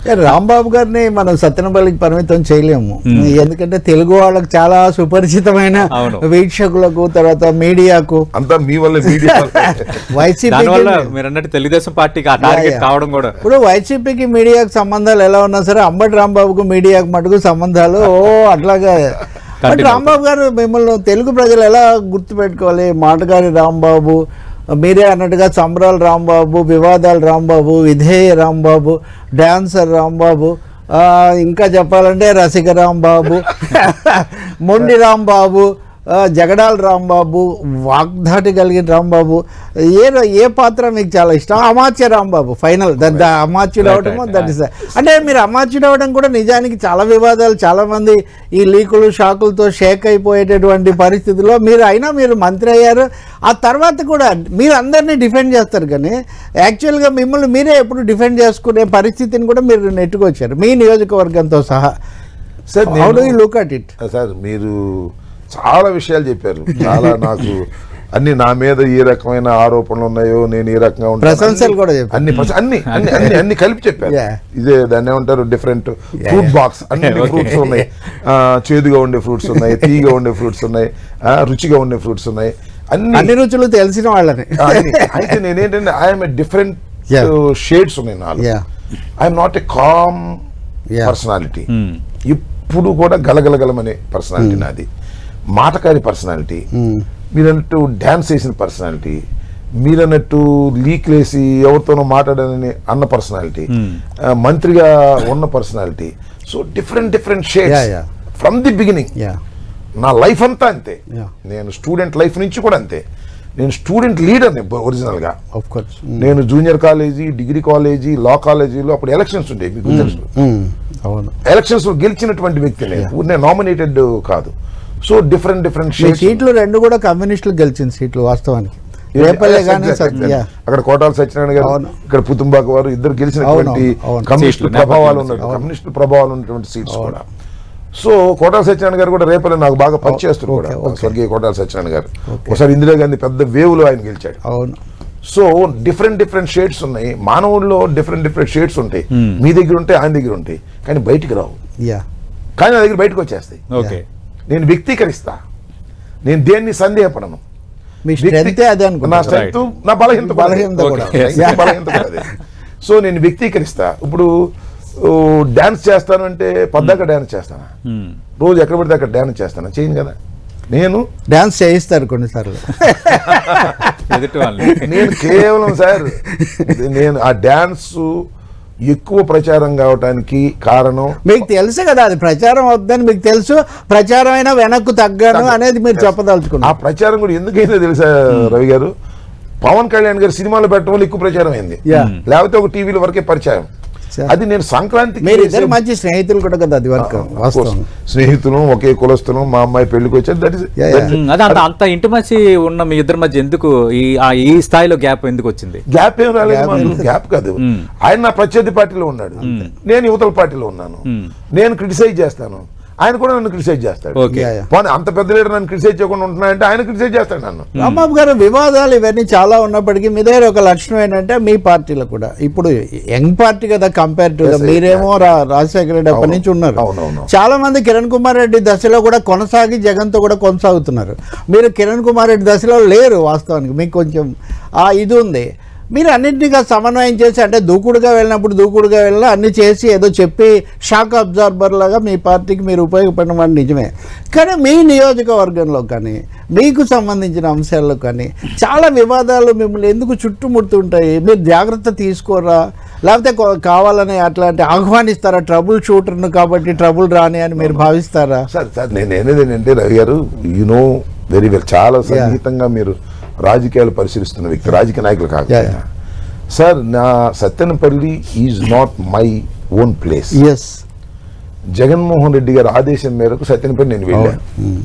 రాంబాబు గారిని మనం సత్యనపల్లికి పరిమితం చేయలేము ఎందుకంటే తెలుగు వాళ్ళకి చాలా సుపరిచితమైన అవును. వీక్షకులకు తర్వాత మీడియాకు అంతా మీ వల్ల మీడియా వైసీపీ దానివల్ల మీరు అన్నట్టు తెలుగుదేశం పార్టీకి ఆ టార్గెట్ కావడం కూడా ఇప్పుడు వైసీపీకి మీడియాకు సంబంధాలు ఎలా ఉన్నా సరే అంబటి రాంబాబుకు మీడియాకు మటుకు సంబంధాలు ఓ అట్లాగా బట్ Continue. రాంబాబు గారు మిమ్మల్ని తెలుగు ప్రజలు ఎలా గుర్తుపెట్టుకోవాలి మాటగారి రాంబాబు మీరే అన్నట్టుగా సంబరాలు రాంబాబు వివాదాలు రాంబాబు విధేయ రాంబాబు డాన్సర్ రాంబాబు ఆ, ఇంకా చెప్పాలంటే రసిక రాంబాబు మొండి రాంబాబు ఆ, జగడాల రాంబాబు వాగ్దాటి కలిగిన రాంబాబు ఏ ఏ పాత్ర మీకు చాలా ఇష్టం అమాత్య రాంబాబు ఫైనల్ దట్ అమాత్యుడు Right, అవటము right, దట్ ఇస్ అంటే మీరు అమాత్యుడు అవడం కూడా నిజానికి చాలా వివాదాలు చాలా మంది ఈ లీకులు షాకులతో షేక్ అయిపోయేటటువంటి పరిస్థితిలో మీరు అయినా మీరు మంత్రి అయ్యారు ఆ తర్వాత కూడా మీరు అందరినీ డిఫెండ్ చేస్తారు కానీ యాక్చువల్గా మిమ్మల్ని మీరే ఎప్పుడు డిఫెండ్ చేసుకునే పరిస్థితిని కూడా మీరు నెట్టుకొచ్చారు మీ నియోజకవర్గంతో సహా సార్ హౌ నేను- do you look at it sir మీరు చాలా విషయాలు చెప్పారు చాలా నాకు అన్ని నా మీద ఏ రకమైన ఆరోపణలు ఉన్నాయో నేను ఏ రకంగా ఉంటానో ప్రశంసలు అన్ని- కూడా చెప్పారు. అన్ని ప్రశ- అన్ని అన్ని అన్ని అన్ని కలిపి చెప్పారు Yeah. ఇదే దాన్ని ఏమంటారు డిఫరెంట్ ఫ్రూట్ బాక్స్ అన్ని Okay. ఫ్రూట్స్ ఉన్నాయి ఆ, చేదుగా ఉండే ఫ్రూట్స్ ఉన్నాయి తీగా ఉండే ఫ్రూట్స్ ఉన్నాయి ఆ, రుచిగా ఉండే ఫ్రూట్స్ ఉన్నాయి అన్ని అన్ని రుచులు తెలిసిన వాళ్ళని ఆ, అన్ని. అయితే నేనేంటంటే ఐఎమ్ డిఫరెంట్ Yeah. షేడ్స్ ఉన్నాయి నాలుగు Yeah. I'm not a calm Yeah. Personality ఇప్పుడు కూడా గలగలగలమనే పర్సనాలిటీ నాది మాటకారి పర్సనాలిటీ మీరన్నట్టు డ్యాన్స్ చేసిన పర్సనాలిటీ మీరన్నట్టు లీక్లేసి ఎవరితోనో మాట్లాడని అన్న పర్సనాలిటీ మంత్రిగా ఉన్న personality so different different shades Yeah, yeah. From the beginning yeah నా లైఫ్ అంతా అంతే Yeah. నేను స్టూడెంట్ లైఫ్ నుంచి కూడా అంతే నేను స్టూడెంట్ లీడర్ని ఒరిజినల్గా ఆఫ్ కోర్స్ నేను junior college degree college law కాలేజీలో అప్పుడు ఎలక్షన్స్ ఉండేవి మీకు తెలుసు అవును ఎలక్షన్స్ లో గెలిచినటువంటి వ్యక్తి నేను నేను నామినేటెడ్ కాదు సో డిఫరెంట్ డిఫరెంట్ మీ సీట్లు రెండు కూడా కమ్యూనిస్టులు గెలిచిన సీట్లు వాస్తవానికి రేపల్లె కానీ సత్య అక్కడ కోటాల సత్యనారాయణ గారు అవును. ఇక్కడ పుతుంబాక వారు ఇద్దరు గెలిచినటువంటి అవును, అవును. కమ్యూనిస్టు సీట్లు, ప్రభావాలు నేపథ్యం ఉన్నాయి కమ్యూనిస్టు ప్రభావాలు ఉన్నటువంటి సీట్స్ కూడా సో కోటాల సత్యనారాయణ గారు కూడా రేపల్లె నాకు బాగా పనిచేస్తారు కూడా ఓకే, ఓకే. స్వర్గీయ కోటాల సత్యనారాయణ గారు ఒకసారి ఇందిరాగాంధీ పెద్ద వేవులో ఆయన గెలిచాడు అవును సో డిఫరెంట్ డిఫరెంట్ షేడ్స్ ఉన్నాయి మానవుల్లో డిఫరెంట్ డిఫరెంట్ షేడ్స్ ఉంటాయి మీ దగ్గర ఉంటాయి ఆయన దగ్గర ఉంటాయి కానీ బయటికి రావు యా కానీ నా దగ్గర బయటకు వచ్చేస్తాయి ఓకే నేను వ్యక్తీకరిస్తా నేను దేన్ని సందేహపడను మీ వ్యక్తి- స్ట్రెంతే అదే నా అనుకుంటా స్ట్రెంత్ నా బలహీనత కూడా అదే. బలహీనత కూడా. Okay. నా బలహీనత కూడా అదే. సో నేను వ్యక్తీకరిస్తా ఇప్పుడు డాన్స్ చేస్తాను అంటే పద్దాక డాన్స్ చేస్తాను రోజు ఎక్కడ పడితే అక్కడ డాన్స్ చేస్తాను చేయను కదా నేను డాన్స్ చేయిస్తారు కొన్నిసార్లు ఎదుటి వాళ్ళని నేను కేవలం సార్ నేను ఆ డాన్స్ ఎక్కువ ప్రచారం కావటానికి కారణం మీకు తెలుసు కదా అది ప్రచారం అవుతుందని మీకు తెలుసు ప్రచారం అయినా వెనక్కు తగ్గాను అనేది మీరు ఆ చెప్పదలుచుకున్నారు ప్రచారం కూడా ఎందుకైందో తెలుసా రవి గారు పవన్ కళ్యాణ్ గారు సినిమాలో పెట్టడం వల్ల ఎక్కువ ప్రచారం అయింది Yeah. లేకపోతే ఒక టీవీల వరకే పరిచయం Sure. అది నేను సంక్రాంతికి మీరు ఇద్దరు చేసే- మంచి స్నేహితులు కూడా కదా అది వరకు Of course. వాస్తవం స్నేహితులు ఒకే కులస్తులు మా అమ్మాయి పెళ్లికి వచ్చారు that is Yeah, yeah. Um, అదే అంత అంత ఇంటిమసి ఉన్న మీ ఇద్దరి మధ్య ఎందుకు ఈ ఆ ఈ స్థాయిలో గ్యాప్ ఎందుకు వచ్చింది గ్యాప్ ఏం రాలేదు Gap మాకు. గ్యాప్ కాదు ఆయన నా ప్రత్యర్థి పార్టీలో ఉన్నాడు నేను యువతల పార్టీలో ఉన్నాను నేను క్రిటిసైజ్ చేస్తాను ఆయన కూడా నన్ను క్రిటిసైజ్ చేస్తాడు ఓకే Yeah, yeah. పోనీ అంత పెద్ద లీడర్ నన్ను క్రిటిసైజ్ చేయకుండా ఉంటున్నాయంటే ఆయన క్రిటిసైజ్ చేస్తాడు నన్ను రాంబాబు గారు వివాదాలు ఇవన్నీ చాలా ఉన్నప్పటికీ మీ దగ్గర ఒక లక్షణం ఏంటంటే మీ పార్టీలో కూడా ఇప్పుడు యంగ్ పార్టీ కదా కంపేర్ టు Yes, yes, మీరేమో రా- రాజశేఖర రెడ్డి అప్పటి అవును, నుంచి ఉన్నారు అవునవును. చాలా మంది కిరణ్ కుమార్ రెడ్డి దశలో కూడా కొనసాగి జగన్తో కూడా కొనసాగుతున్నారు మీరు కిరణ్ కుమార్ రెడ్డి దశలో లేరు వాస్తవానికి మీకు కొంచెం ఆ ఇది ఉంది మీరు అన్నింటిగా సమన్వయం చేసి అంటే దూకుడుగా వెళ్ళినప్పుడు దూకుడుగా వెళ్ళినా అన్ని చేసి ఏదో చెప్పి షాక్ అబ్జార్బర్ లాగా మీ పార్టీకి మీరు ఉపయోగపడిన వాడు నిజమే కానీ మీ నియోజకవర్గంలో కానీ మీకు సంబంధించిన అంశాల్లో కానీ చాలా వివాదాలు మిమ్మల్ని ఎందుకు చుట్టుముడుతుంటాయి మీరు జాగ్రత్త తీసుకోరా లేకపోతే కొ- కావాలని అట్లాంటి ఆహ్వానిస్తారా ట్రబుల్ షూటర్ను కాబట్టి ట్రబుల్ రాని అని మీరు భావిస్తారా సార్ సార్ నేను అనేది ఏంటంటే రవి గారు యు నో వెరీ వెల్ చాలా సన్నిహితంగా మీరు రాజకీయాలు పరిశీలిస్తున్న వ్యక్తి రాజకీయ నాయకులు Yeah, కాకపోతే yeah. సార్ నా Sattenapalli is not my own place yes Jaganmohan Reddy గారి ఆదేశం మేరకు సత్యనపల్లి నేను వెళ్ళాను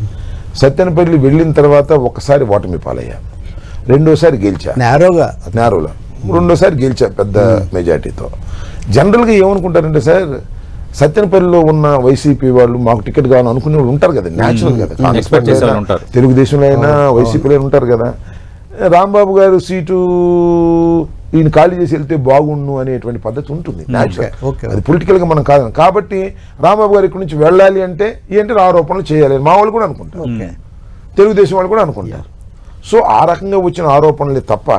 సత్యనపల్లి వెళ్ళిన తర్వాత ఒకసారి ఓటమి పాలయ్యా రెండోసారి గెలిచా నేరోగా నేరోలో రెండోసారి గెలిచా పెద్ద మెజార్టీతో జనరల్గా ఏమనుకుంటారంటే సార్ సత్యనపల్లిలో ఉన్న వైసీపీ వాళ్ళు మాకు టికెట్ కావాలని అనుకునే వాళ్ళు ఉంటారు కదా న్యాచురల్ కదా కాంగ్రెస్ Expect చేసే పార్టీలో వాళ్ళు అయినా, ఉంటారు. తెలుగుదేశంలో అయినా వైసీపీలో అయినా ఉంటారు కదా రాంబాబు గారు సీటు ఈయన ఖాళీ చేసి వెళ్తే బాగుండు అనేటువంటి పద్ధతి ఉంటుంది న్యాచురల్ okay. అది పొలిటికల్ గా మనం కాదు కాబట్టి రాంబాబు గారి ఇక్కడి నుంచి వెళ్ళాలి అంటే ఏంటి ఆరోపణలు చేయాలి మా వాళ్ళు కూడా అనుకుంటారు ఓకే తెలుగుదేశం వాళ్ళు కూడా అనుకుంటారు సో ఆ రకంగా వచ్చిన ఆరోపణలే తప్ప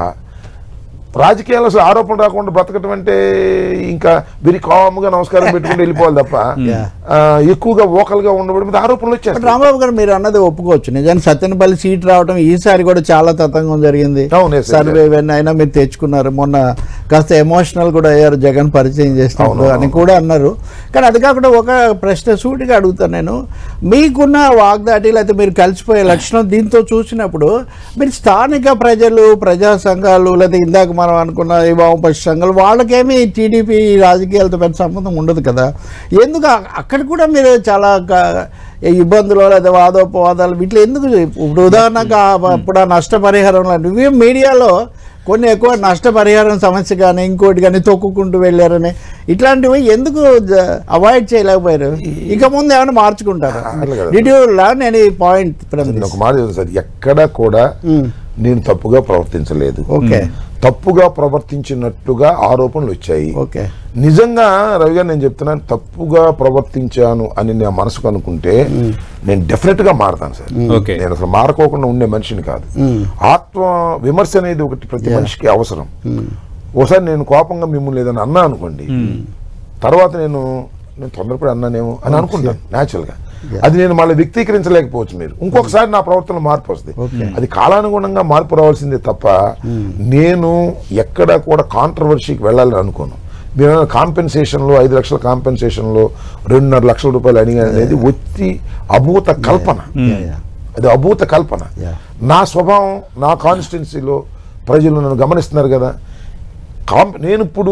రాజకీయాల్లో అసలు ఆరోపణ రాకుండా బ్రతకటం అంటే ఇంకా వెరీ కామ్గా నమస్కారం పెట్టుకుంటూ వెళ్ళిపోవాలి తప్ప Yeah. ఆ, ఎక్కువగా vocal గా ఉండబడి మీద ఆరోపణలు బట్ వచ్చేస్తాయి రాంబాబు గారు మీరు అన్నది ఒప్పుకోవచ్చు నిజానికి సత్యనపల్లి సీట్ రావడం ఈసారి కూడా చాలా తతంగం జరిగింది అవును, yes, సర్వే ఇవన్నీ అయినా మీరు తెచ్చుకున్నారు మొన్న కాస్త ఎమోషనల్ కూడా అయ్యారు జగన్ పరిచయం చేసినప్పుడు అవును, అని అవును. కూడా అన్నారు కానీ అది కాకుండా ఒక ప్రశ్న సూటిగా అడుగుతాను నేను మీకున్న వాగ్దాటి లేకపోతే మీరు కలిసిపోయే లక్షణం దీంతో చూసినప్పుడు మీరు స్థానిక ప్రజలు ప్రజా సంఘాలు లేదా ఇందాక మనం అనుకున్న ఈ వామపక్ష సంఘాలు వాళ్ళకేమీ టీడీపీ రాజకీయాలతో పెద్ద సంబంధం ఉండదు కదా ఎందుకు అ- అక్కడ కూడా మీరు చాలా క- ఇబ్బందులు లేదా వాదోపవాదాలు వీటిలో ఎందుకు ఇప్పుడు ఉదాహరణకు ఆ- ఇప్పుడు ఆ నష్టపరిహారం లాంటివి ఇవి మీడియాలో కొన్ని ఎక్కువ నష్టపరిహారం సమస్య కానీ ఇంకోటి కానీ తొక్కుకుంటూ వెళ్ళారని ఇట్లాంటివి ఎందుకు అవాయిడ్ చేయలేకపోయారు ఇక ముందు ఏమైనా మార్చుకుంటారు అట్లా కదా. Did you learn any point from నేను ఒక మాట చెప్తాను సార్ ఎక్కడా కూడా నేను తప్పుగా ప్రవర్తించలేదు ఓకే తప్పుగా ప్రవర్తించినట్టుగా ఆరోపణలు వచ్చాయి ఓకే నిజంగా రవి గారు నేను చెప్తున్నాను తప్పుగా ప్రవర్తించాను అని నా మనసుకు అనుకుంటే నేను డెఫినెట్ గా మారతాను సార్ ఓకే. నేను అసలు మారకోకుండా ఉండే మనిషిని కాదు ఆత్మ విమర్శ అనేది ఒకటి ప్రతి మనిషికి అవసరం ఒకసారి నేను కోపంగా మిమ్మల్ని ఏదైనా అన్నా అనుకోండి తర్వాత నేను నేను తొందరపడి అన్నానేమో అని అనుకుంటాను న్యాచురల్ గా అది నేను మళ్ళీ వ్యక్తీకరించలేకపోవచ్చు మీరు ఇంకొకసారి నా ప్రవర్తన మార్పు వస్తుంది అది కాలానుగుణంగా మార్పు రావాల్సిందే తప్ప నేను ఎక్కడ కూడా కాంట్రవర్సీకి వెళ్ళాలని అనుకోను మీరు కాంపెన్సేషన్లో ఐదు లక్షల కాంపెన్సేషన్లో రెండున్నర లక్షల రూపాయలు అడిగా అనేది ఒత్తి అభూత కల్పన అది అభూత కల్పన Yeah. నా స్వభావం నా కాన్స్టిట్యున్సీలో ప్రజలు నన్ను గమనిస్తున్నారు కదా కాంప్ నేను ఇప్పుడు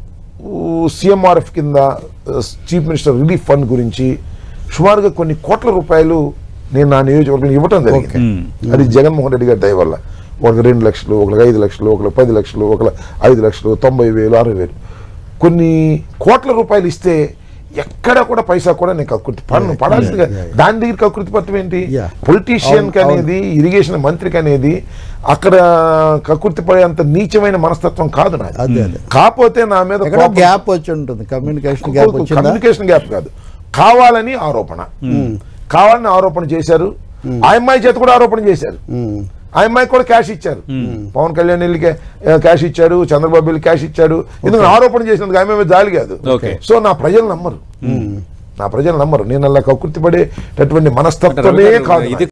సిఎంఆర్ఎఫ్ కింద చీఫ్ మినిస్టర్ రిలీఫ్ ఫండ్ గురించి సుమారుగా కొన్ని కోట్ల రూపాయలు నేను నా నియోజకవర్గం ఇవ్వటం జరిగింది అది జగన్మోహన్ రెడ్డి గారి దయ వల్ల ఒకరికి రెండు లక్షలు ఒకరికి ఐదు లక్షలు ఒకరికి పది లక్షలు ఒకరికి ఐదు లక్షలు తొంభై వేలు అరవై వేలు కొన్ని కోట్ల రూపాయలు ఇస్తే ఎక్కడ కూడా పైసా కూడా నేను కకృతి పడను పడాల్సిందిగా yeah, yeah. దాని దగ్గర కకృతి పట్టడం ఏంటి Yeah. పొలిటీషియన్ అవును, అవును. అనేది ఇరిగేషన్ మంత్రికి అనేది అక్కడ కకృతి పడేంత నీచమైన మనస్తత్వం కాదు నాది అదే అదే కాకపోతే నా మీద ఎక్కడో గ్యాప్ వచ్చి ఉంటుంది కమ్యూనికేషన్ గ్యాప్ వచ్చిందా కమ్యూనికేషన్ గ్యాప్ కాదు కావాలని ఆరోపణ కావాలని ఆరోపణ చేశారు ఆ అమ్మాయి చేత కూడా ఆరోపణ చేశారు మ్మ్. ఆ అమ్మాయి కూడా క్యాష్ ఇచ్చారు పవన్ కళ్యాణ్ వెళ్ళి క్యాష్ ఇచ్చాడు చంద్రబాబు వెళ్ళి క్యాష్ ఇచ్చాడు ఎందుకంటే ఆరోపణ చేసినందుకు ఆమె మీద జాలి కాదు ఓకే. సో నా ప్రజలు నమ్మరు నా ప్రజలు నమ్మరు నేను అలా కకృతి పడేటటువంటి మనస్తత్వమే కాదు ఇది